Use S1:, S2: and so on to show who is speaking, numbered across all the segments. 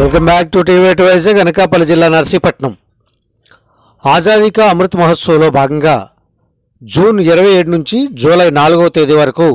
S1: welcome back to TV to Vizag Anakapalli జిల్లా నర్సీపట్నం ఆజాదీ కా అమృత్ మహోత్సవ్లో భాగంగా జూన్ ఇరవై ఏడు నుంచి జూలై నాలుగవ తేదీ వరకు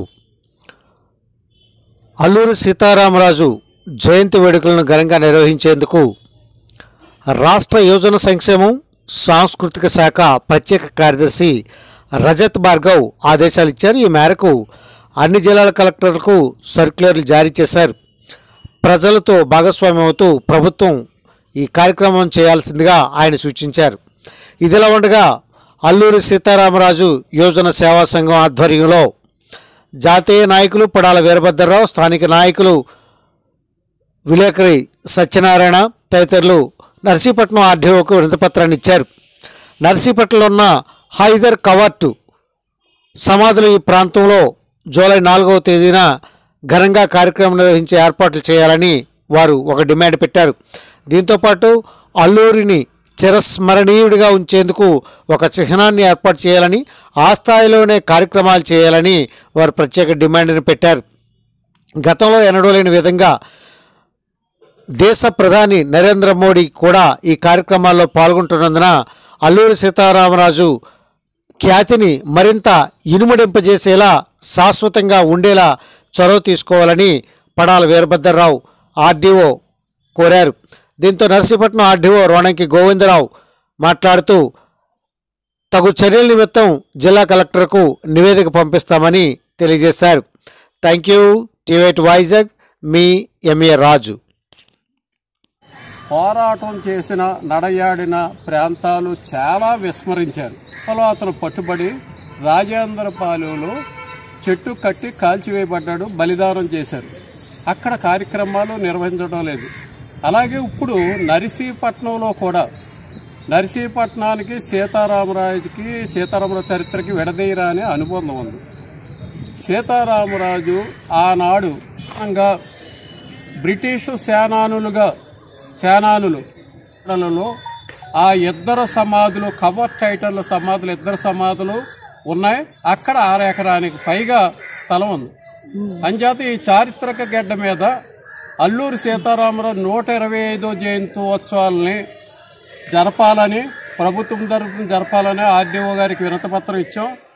S1: అల్లూరి సీతారామరాజు జయంతి వేడుకలను ఘనంగా నిర్వహించేందుకు రాష్ట్ర యోజన సంక్షేమం సాంస్కృతిక శాఖ ప్రత్యేక కార్యదర్శి రజత్ భార్గవ్ ఆదేశాలు ఇచ్చారు ఈ మేరకు అన్ని జిల్లాల కలెక్టర్లకు సర్క్యులర్లు జారీ చేశారు ప్రజలతో భాగస్వామ్యం అవుతూ ప్రభుత్వం ఈ కార్యక్రమం చేయాల్సిందిగా ఆయన సూచించారు ఇదిలా ఉండగా అల్లూరి సీతారామరాజు యోజన సేవా సంఘం ఆధ్వర్యంలో జాతీయ నాయకులు పడాల వీరభద్రరావు స్థానిక నాయకులు విలేకరి సత్యనారాయణ తదితరులు నర్సీపట్నం ఆర్డీఓకు వినతిపత్రాన్ని ఇచ్చారు నర్సీపట్నంలో ఉన్న హైదర్ కవర్టు సమాధులు ఈ ప్రాంతంలో జూలై నాలుగవ తేదీన ఘనంగా కార్యక్రమం నిర్వహించే ఏర్పాట్లు చేయాలని వారు ఒక డిమాండ్ పెట్టారు దీంతోపాటు అల్లూరిని చిరస్మరణీయుడిగా ఉంచేందుకు ఒక చిహ్నాన్ని ఏర్పాటు చేయాలని ఆ స్థాయిలోనే కార్యక్రమాలు చేయాలని వారు ప్రత్యేక డిమాండ్ని పెట్టారు గతంలో ఎన్నడూ లేని విధంగా దేశ ప్రధాని నరేంద్ర మోడీ కూడా ఈ కార్యక్రమాల్లో పాల్గొంటున్నందున అల్లూరి సీతారామరాజు ఖ్యాతిని మరింత ఇనుమడింపజేసేలా శాశ్వతంగా ఉండేలా చొరవ తీసుకోవాలని పడాల వీరభద్రరావు ఆర్డీఓ కోరారు దీంతో నర్సీపట్నం ఆర్డీఓ రోణంకి గోవిందరావు మాట్లాడుతూ తగు చర్యల నిమిత్తం జిల్లా కలెక్టర్కు నివేదిక పంపిస్తామని తెలియజేశారు థ్యాంక్ యూ టీవేట్ వైజాగ్ మీ ఎంఏ రాజు
S2: పోరాటం చేసిన నడయాడిన ప్రాంతాలు చాలా విస్మరించారు అలా అతను పట్టుబడి రాజేంద్రపాలెంలో చెట్టు కట్టి కాల్చివేయబడ్డాడు బలిదానం చేశారు అక్కడ కార్యక్రమాలు నిర్వహించడం లేదు అలాగే ఇప్పుడు నరసీపట్నంలో కూడా నరసీపట్నానికి సీతారామరాజుకి సీతారామరాజు చరిత్రకి విడదీయరాని అనుబంధం ఉంది సీతారామరాజు ఆనాడు ఇంకా బ్రిటిష్ సేనానులుగా సేనానులు లలో ఆ ఇద్దరు సమాధులు కవర్ టైటల్ సమాధులు ఇద్దరు సమాధులు ఉన్నాయి అక్కడ ఆరు ఎకరానికి పైగా స్థలం ఉంది అంచేత ఈ చారిత్రక గడ్డ మీద అల్లూరి సీతారామరావు నూట ఇరవై ఐదో జయంతోత్సవాలని జరపాలని ప్రభుత్వం తరఫున జరపాలని ఆర్డీఓ గారికి వినతిపత్రం ఇచ్చాం